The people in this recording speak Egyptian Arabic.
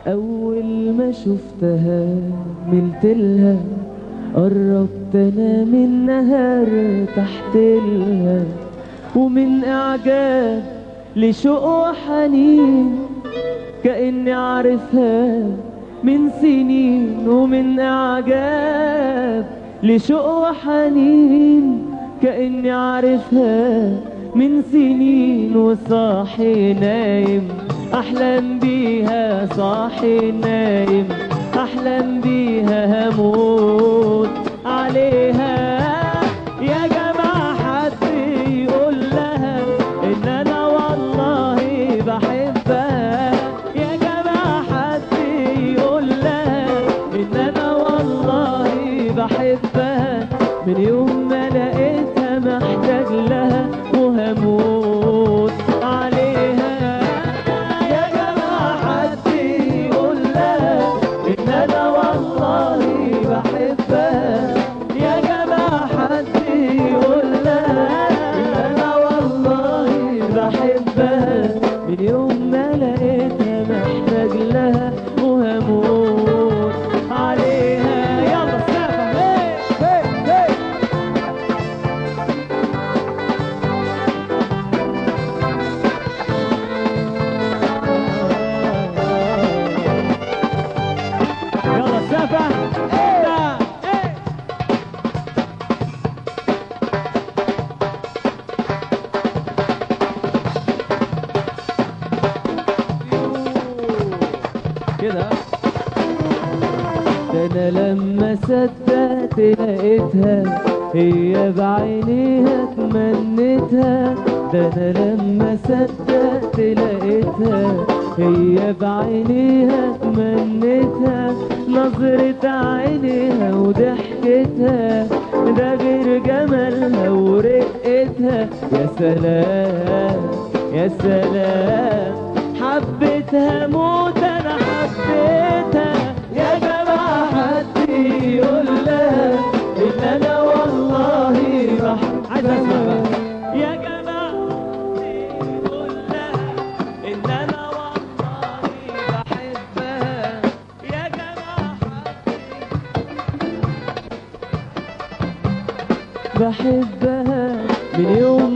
أول ما شفتها ملت لها قربت أنا منها ارتحت لها ومن إعجاب لشوق وحنين كأني عارفها من سنين ومن إعجاب لشوق وحنين كأني عارفها من سنين وصاحي نايم أحلم بيها صاحي نايم أحلم بيها هموت عليها يا جماعة حد يقول لها إن أنا والله بحبها يا جماعة حد يقول لها إن أنا والله بحبها من يوم ما لقيتها محتاج لها وهموت عليها يا جماعة حد يقول لها إن أنا والله بحبها يا جماعة حد يقول لها إن أنا والله بحبها من يوم ما لقيتها محتاج لها وهموت عليها يلا سقفة هي هي هي يلا سقفة إيه إيه كده ده انا لما صدقت لقيتها هي بعينيها تمنيتها ده انا لما صدقت لقيتها هي بعينيها تمنيتها نظرة عينيها وضحكتها ده غير جمالها ورقتها يا سلام يا سلام حبيتها موت انا حبيتها يا جماعة حد يقول لها ان انا والله بحبها عايز اسمع بقى يا جماعة حد يقول لها ان انا والله بحبها يا جماعة حد بحبها من يوم